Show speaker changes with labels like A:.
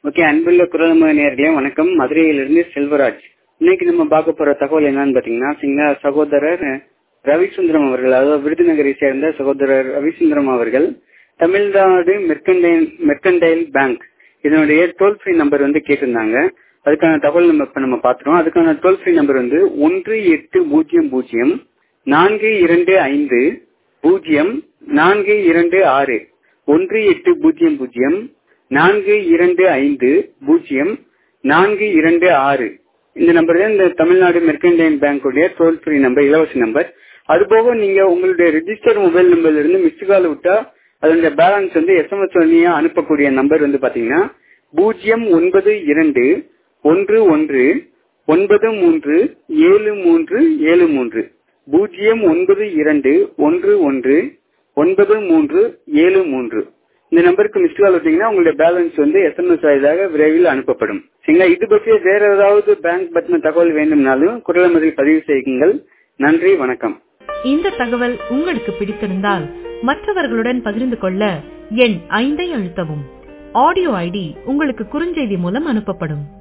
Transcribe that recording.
A: okay அன்புள்ள குரலம நேர்களே வணக்கம் மதுரையிலிருந்து செல்வராஜ் இன்னைக்கு நம்ம பார்க்க போற தகவல் என்னன்னு பாத்தீங்கன்னா சிங்க சகோதரர் ரவிசுந்தரம் அவர்கள் அதாவது விருதுநகரை சேர்ந்த சகோதரர் ரவிசுந்தரம் அவர்கள் தமிழ்நாடு மெர்கண்டைல் மெர்கண்டைல் பேங்க் இதனுடைய டோல் ஃப்ரீ நம்பர் வந்து கேட்டிருந்தாங்க அதுக்கான தகவல் நம்ம இப்ப நம்ம பாத்துறோம் அதுக்கான டோல் ஃப்ரீ நம்பர் வந்து ஒன்று எட்டு பூஜ்ஜியம் பூஜ்ஜியம் நான்கு இரண்டு ஐந்து பூஜ்ஜியம் நான்கு இரண்டு ஆறு ஒன்று எட்டு பூஜ்ஜியம் பூஜ்ஜியம் நான்கு இரண்டு ஐந்து பூஜ்ஜியம் நான்கு இரண்டு ஆறு இந்த நம்பர் தான் இந்த தமிழ்நாடு மெர்கண்டைன் பேங்குடைய டோல் ஃப்ரீ நம்பர் இலவச நம்பர் அதுபோக நீங்க உங்களுடைய ரிஜிஸ்டர் மொபைல் நம்பர்ல இருந்து மிஸ்டு கால் விட்டா அதனுடைய பேலன்ஸ் வந்து எஸ்எம்எஸ் வழியா அனுப்பக்கூடிய நம்பர் வந்து பாத்தீங்கன்னா பூஜ்ஜியம் ஒன்பது இரண்டு ஒன்று ஒன்று ஒன்பது மூன்று ஏழு மூன்று ஏழு மூன்று பூஜ்ஜியம் ஒன்பது இரண்டு ஒன்று ஒன்று ஒன்பது மூன்று ஏழு மூன்று இந்த நம்பருக்கு மிஸ்டு கால் விட்டீங்கன்னா உங்களுடைய பேலன்ஸ் வந்து எஸ்எம்எஸ் வாயிலாக விரைவில் அனுப்பப்படும் சரிங்களா இது பற்றிய வேற ஏதாவது பேங்க் பற்றின தகவல் வேண்டும்னாலும் குரலமதில் பதிவு செய்யுங்கள் நன்றி வணக்கம்
B: இந்த தகவல் உங்களுக்கு பிடித்திருந்தால் மற்றவர்களுடன் பகிர்ந்து கொள்ள எண் ஐந்தை அழுத்தவும் ஆடியோ ஐடி உங்களுக்கு குறுஞ்செய்தி மூலம் அனுப்பப்படும்